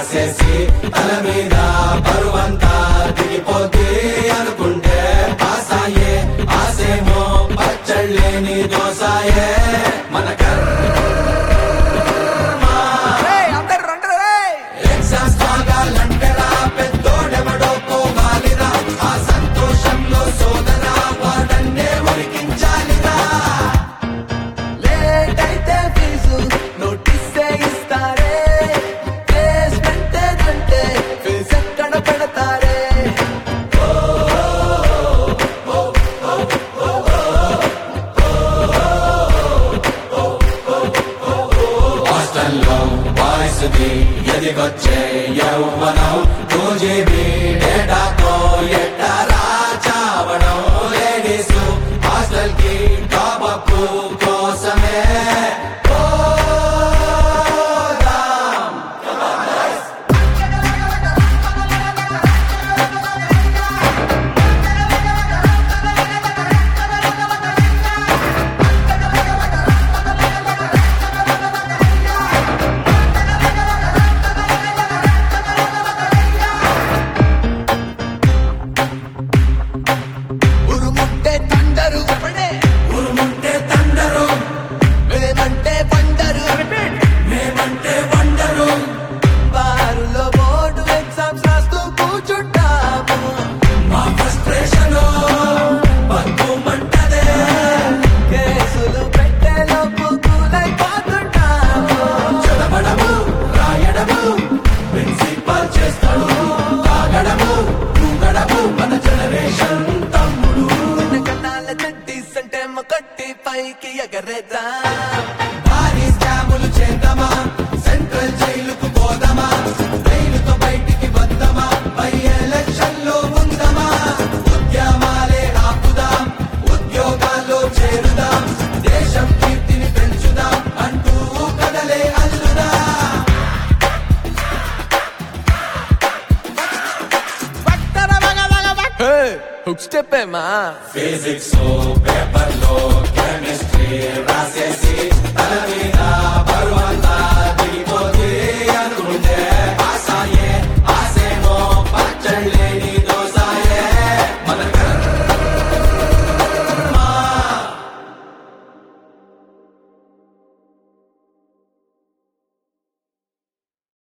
రాసేసి తల మీద బరువంతా దిగిపోతే అనుకుంటే పాసాయే ఆసేమో పచ్చళ్ళేని దోసాయే మన అందరు రండి రే ఎగ్జామ్స్ బాగాలంటరా పెద్దోడెవడో పోవాలిరా ఆ సంతోషంలో సోదరా వాడన్నే ఉరికించాలిరా లేట్ అయితే ఫీజు నోటీస్ ఇస్తారే ప్లేస్మెంట్ అంటే ఫీజు ఎక్కడ పెడతారే హాస్టల్లో బాయ్స్ ది ఎదిగొచ్చే యౌవనం టూ జీబీ డేటాతో ఎట్టరా చావడం లేడీస్ హాస్టల్ కి టాప్ అప్ కోసమే ఉరుముంటే తండరు ఉరుముంటే తండరు మేమంటే పండరు మేమంటే వండరు బారులో బోర్డు ఎగ్జామ్స్ రాస్తూ కూర్చుంటాము మా ఫ్రస్ట్రేషన్ బతుమంటదే కేసులు పెట్టే లోపు కూలైపోతుంటాము చదవడము రాయడము ప్రిన్సిపల్ చేస్తాడు తాగడము తూగడము మన జనరేషన్ తమ్ముడు కన్నాల చట్టీస్ అంటే మొకట్టి పైకి ఎగరేద్దాం భారీ స్కాములు చేద్దామా సెంట్రల్ జైలుకు పోదామా జైలుతో బయటికి వద్దామా పై ఎలక్షన్ లో ఉందామా ఉద్యమాలే ఆపుదాం ఉద్యోగాల్లో చేరుదాం దేశం కీర్తిని పెంచుదాం అంటూ కదలే అల్లుదా హుక్ స్టెప్ ఏమా ఫిజిక్స్ పేపర్ లో